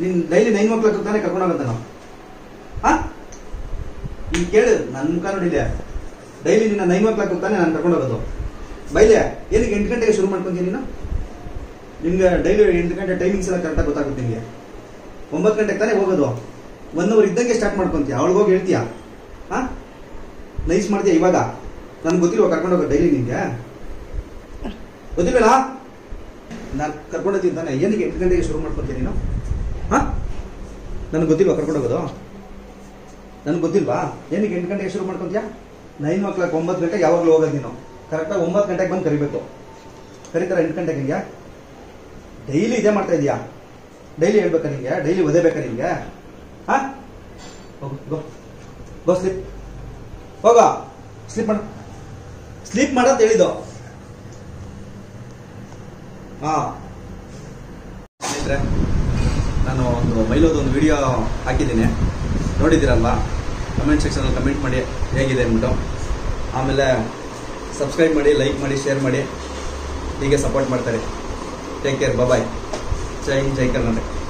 ನೀನ್ daily nine ಓ clock ತಾನೇ ಕರ್ಕೊಂಡು ಹೋಗಂತ ನಾವು ಹಾ ಈಗ ಕೇಳು ನನ್ನ ಮುಖ ನೋಡಿದ್ಯಾ ಡೈಲಿ ನಿನ್ನ ನೈನ್ ಓ ಕ್ಲಾಕ್ ತಾನೇ ನಾನು ಕರ್ಕೊಂಡು ಹೋಗೋದು ಬೈಲೆ ಏನಕ್ಕೆ ಎಂಟು ಗಂಟೆಗೆ ಶುರು ಮಾಡ್ಕೊಂತೀನಿ ನೀನು ನಿಮ್ಗೆ ಡೈಲಿ ಎಂಟು ಗಂಟೆ ಟೈಮಿಂಗ್ಸ್ ಎಲ್ಲ ಕರೆಕ್ಟಾಗಿ ಗೊತ್ತಾಗುತ್ತೆ ನಿಮಗೆ ಒಂಬತ್ತು ಗಂಟೆಗೆ ತಾನೇ ಹೋಗೋದು ಒನ್ ಅವರ್ ಇದ್ದಂಗೆ ಸ್ಟಾರ್ಟ್ ಮಾಡ್ಕೊಂತೀಯ ಅವಳಿಗೆ ಹೋಗಿ ಹೇಳ್ತೀಯಾ ಹಾ ನೈಸ್ ಮಾಡ್ತೀಯ ಇವಾಗ ನನ್ಗೆ ಗೊತ್ತಿಲ್ವ ಕರ್ಕೊಂಡು ಹೋಗೋ ಡೈಲಿ ನಿಂಗೆ ಗೊತ್ತಿಲ್ವಲ್ಲ ನಾನು ಕರ್ಕೊಂಡು ಹೋಗ್ತೀನಿ ತಾನೆ ಏನಕ್ಕೆ ಎಂಟು ಗಂಟೆಗೆ ಶುರು ಮಾಡ್ಕೊಂತೀನಿ ನೀನು ಹಾ ನನಗೆ ಗೊತ್ತಿಲ್ವಾ ಕರ್ಕೊಂಡು ಹೋಗೋದು ನನಗೆ ಗೊತ್ತಿಲ್ವಾ ಏನಕ್ಕೆ ಎಂಟು ಗಂಟೆಗೆ ಶುರು ಮಾಡ್ಕೊಂತೀಯಾ ನೈನ್ ಓ ಕ್ಲಾಕ್ ಒಂಬತ್ತು ಗಂಟೆಗೆ ಯಾವಾಗಲೂ ಹೋಗೋದು ನೀನು ಕರೆಕ್ಟಾಗಿ ಒಂಬತ್ತು ಗಂಟೆಗೆ ಬಂದು ಕರಿಬೇಕು ಕರೀತಾರ ಎಂಟು ಗಂಟೆಗೆ ಹಿಂಗೆ ಡೈಲಿ ಇದೇ ಮಾಡ್ತಾ ಇದೀಯಾ ಡೈಲಿ ಹೇಳ್ಬೇಕಾ ನಿಂಗೆ ಡೈಲಿ ಓದೇಬೇಕಾ ನಿಂಗೆ ಹಾ ಹೋಗು ಗೋ ಗೋ ಸ್ಲೀಪ್ ಹೋಗ ಸ್ಲೀಪ್ ಮಾಡ ಸ್ಲೀಪ್ ಮಾಡಂತ ಹೇಳಿದ್ದು ಹಾ ಸ್ನೇಹಿತರೆ ನಾನು ಒಂದು ಮೈಲೋದು ಒಂದು ವಿಡಿಯೋ ಹಾಕಿದ್ದೀನಿ ನೋಡಿದ್ದೀರಲ್ವಾ ಕಮೆಂಟ್ ಸೆಕ್ಷನಲ್ಲಿ ಕಮೆಂಟ್ ಮಾಡಿ ಹೇಗಿದೆ ಅಂದ್ಬಿಟ್ಟು ಆಮೇಲೆ ಸಬ್ಸ್ಕ್ರೈಬ್ ಮಾಡಿ ಲೈಕ್ ಮಾಡಿ ಶೇರ್ ಮಾಡಿ ಹೀಗೆ ಸಪೋರ್ಟ್ ಮಾಡ್ತಾರೆ ಟೇಕ್ ಕೇರ್ ಬಾಯ್ ಜೈ ಹಿಂದ್ ಜೈ ಕರ್ನಾಟಕ